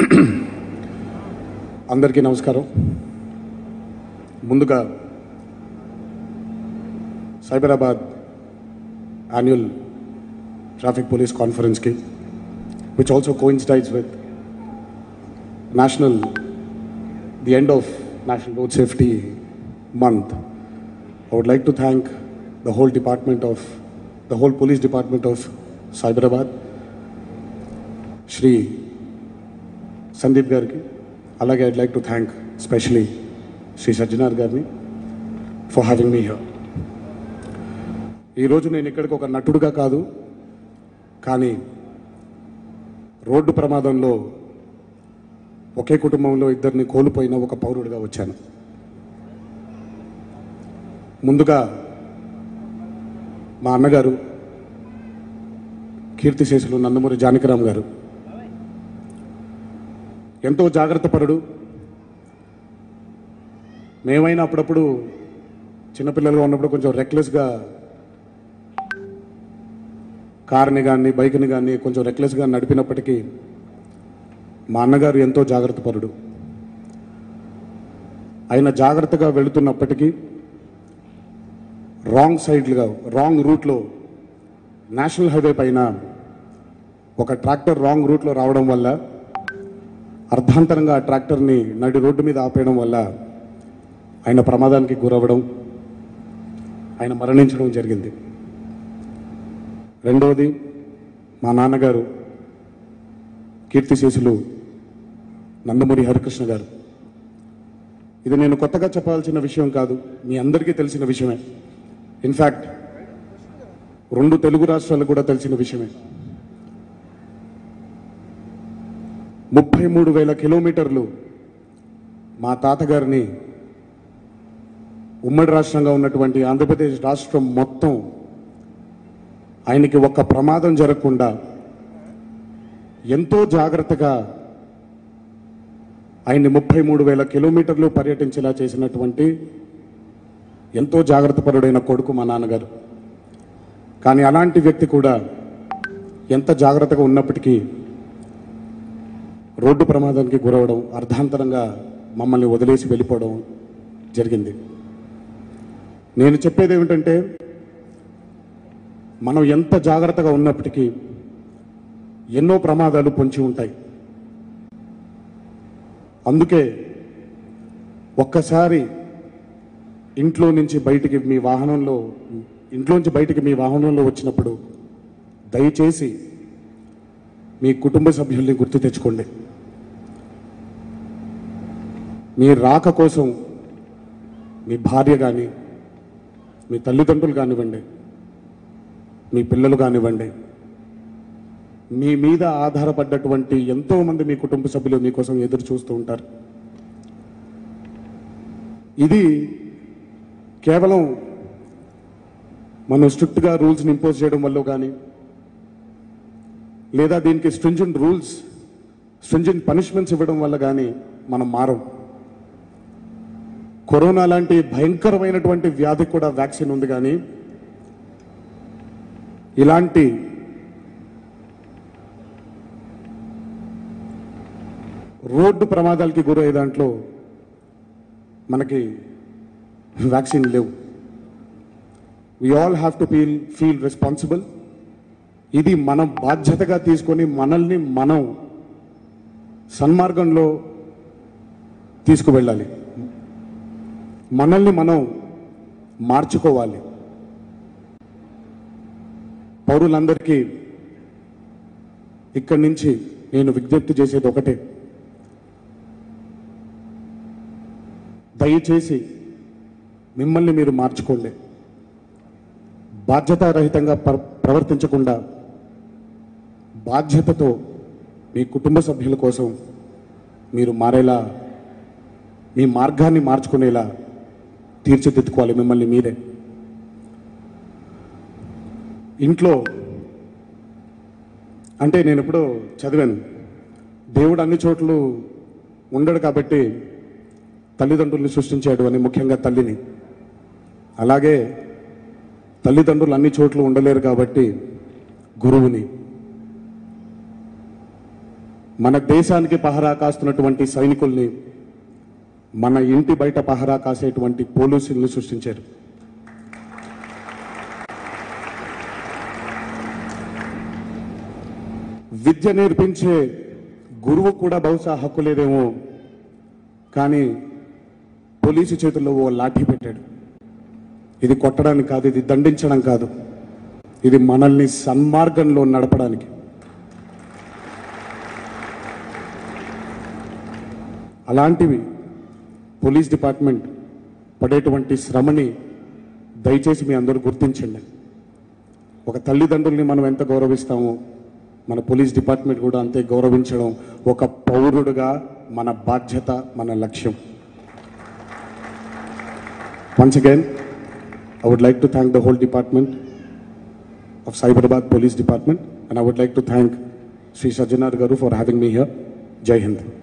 అందరికీ నమస్కారం ముందుగా సైబరాబాద్ యాన్యువల్ ట్రాఫిక్ పోలీస్ కాన్ఫరెన్స్కి which also coincides with national the end of national road safety month I would like to thank the whole department of, the whole police department of Cyberabad, Shri Sandeep గారికి అలాగే I'd like to thank specially Shri Sajjanar గారిని for having me here ఈరోజు నేను ఇక్కడికి ఒక నటుడుగా కాదు కానీ రోడ్డు ప్రమాదంలో ఒకే కుటుంబంలో ఇద్దరిని కోల్పోయిన ఒక పౌరుడిగా వచ్చాను ముందుగా మా అన్నగారు కీర్తిశేషులు నందమూరి జానకిరామ్ గారు ఎంతో జాగ్రత్త పరుడు మేమైనా అప్పుడప్పుడు చిన్నపిల్లలుగా ఉన్నప్పుడు కొంచెం రెక్లెస్గా కార్ని కానీ బైక్ని కానీ కొంచెం రెక్లెస్గా నడిపినప్పటికీ మా అన్నగారు ఎంతో జాగ్రత్త పరుడు ఆయన జాగ్రత్తగా వెళుతున్నప్పటికీ రాంగ్ సైడ్లుగా రాంగ్ రూట్లో నేషనల్ హైవే పైన ఒక ట్రాక్టర్ రాంగ్ రూట్లో రావడం వల్ల అర్ధాంతరంగా ఆ ట్రాక్టర్ని నడి రోడ్డు మీద ఆపేయడం వల్ల ఆయన ప్రమాదానికి గురవ్వడం ఆయన మరణించడం జరిగింది రెండవది మా నాన్నగారు కీర్తిశేషులు నందమూరి హరికృష్ణ గారు ఇది నేను కొత్తగా చెప్పాల్సిన విషయం కాదు మీ అందరికీ తెలిసిన విషయమే ఇన్ఫ్యాక్ట్ రెండు తెలుగు రాష్ట్రాలకు కూడా తెలిసిన విషయమే ముప్పై మూడు వేల కిలోమీటర్లు మా తాతగారిని ఉమ్మడి రాష్ట్రంగా ఉన్నటువంటి ఆంధ్రప్రదేశ్ రాష్ట్రం మొత్తం ఆయనకి ఒక్క ప్రమాదం జరగకుండా ఎంతో జాగ్రత్తగా ఆయన్ని ముప్పై మూడు వేల కిలోమీటర్లు పర్యటించేలా చేసినటువంటి ఎంతో జాగ్రత్తపరుడైన కొడుకు మా నాన్నగారు కానీ అలాంటి వ్యక్తి కూడా ఎంత జాగ్రత్తగా ఉన్నప్పటికీ రోడ్డు ప్రమాదానికి గురవడం అర్ధాంతరంగా మమ్మల్ని వదిలేసి వెళ్ళిపోవడం జరిగింది నేను చెప్పేది ఏమిటంటే మనం ఎంత జాగ్రత్తగా ఉన్నప్పటికీ ఎన్నో ప్రమాదాలు పొంచి ఉంటాయి అందుకే ఒక్కసారి ఇంట్లో నుంచి బయటికి మీ వాహనంలో ఇంట్లోంచి బయటికి మీ వాహనంలో వచ్చినప్పుడు దయచేసి మీ కుటుంబ సభ్యుల్ని గుర్తు తెచ్చుకోండి మీ రాక కోసం మీ భార్య కానీ మీ తల్లిదండ్రులు కానివ్వండి మీ పిల్లలు కానివ్వండి మీ మీద ఆధారపడ్డటువంటి ఎంతో మంది మీ కుటుంబ సభ్యులు మీకోసం ఎదురు చూస్తూ ఉంటారు ఇది కేవలం మనం స్ట్రిక్ట్గా రూల్స్ని ఇంపోజ్ చేయడం వల్ల కానీ లేదా దీనికి స్ట్రింజెంట్ రూల్స్ స్ట్రింజెంట్ పనిష్మెంట్స్ ఇవ్వడం వల్ల కానీ మనం మారం కరోనా లాంటి భయంకరమైనటువంటి వ్యాధికి కూడా వ్యాక్సిన్ ఉంది కానీ ఇలాంటి రోడ్డు ప్రమాదాలకి గురయ్యే దాంట్లో మనకి వ్యాక్సిన్ లేవు we all have to feel feel responsible ఇది మనం బాధ్యతగా తీసుకొని మనల్ని మనం సన్మార్గంలో తీసుకువెళ్ళాలి మనల్ని మనం మార్చుకోవాలి పౌరులందరికీ ఇక్కడి నుంచి నేను విజ్ఞప్తి చేసేది ఒకటే దయచేసి మిమ్మల్ని మీరు మార్చుకోండి బాధ్యతారహితంగా ప్ర- ప్రవర్తించకుండా బాధ్యతతో మీ కుటుంబ సభ్యుల కోసం మీరు మారేలా మీ మార్గాన్ని మార్చుకునేలా తీర్చిదిద్దుకోవాలి మిమ్మల్ని మీరే ఇంట్లో అంటే నేను ఎప్పుడో చదివాను దేవుడు అన్ని చోట్ల ఉండడు కాబట్టి తల్లిదండ్రుల్ని సృష్టించాడు అని ముఖ్యంగా తల్లిని అలాగే తల్లిదండ్రులు అన్ని చోట్ల ఉండలేరు కాబట్టి గురువుని మన దేశానికి పహరా కాస్తున్నటువంటి సైనికుల్ని మన ఇంటి బయట పహరా కాసేటువంటి పోలీసుల్ని సృష్టించారు విద్య నేర్పించే గురువు కూడా బహుశా హక్కు లేదేమో కానీ పోలీసు చేతుల్లో ఓ లాఠీ పెట్టాడు ఇది కొట్టడానికి కాదు ఇది దండించడం కాదు ఇది మనల్ని సన్మార్గంలో నడపడానికి అలాంటివి పోలీస్ డిపార్ట్మెంట్ పడేటువంటి శ్రమని దయచేసి మీ అందరూ గుర్తించండి ఒక తల్లిదండ్రుల్ని మనం ఎంత గౌరవిస్తామో మన పోలీస్ డిపార్ట్మెంట్ కూడా అంతే గౌరవించడం ఒక పౌరుడుగా మన బాధ్యత మన లక్ష్యం once again I would like to thank the whole department of Cyberabad police department and I would like to thank Shri Sajjanar garu for having me here జై హింద్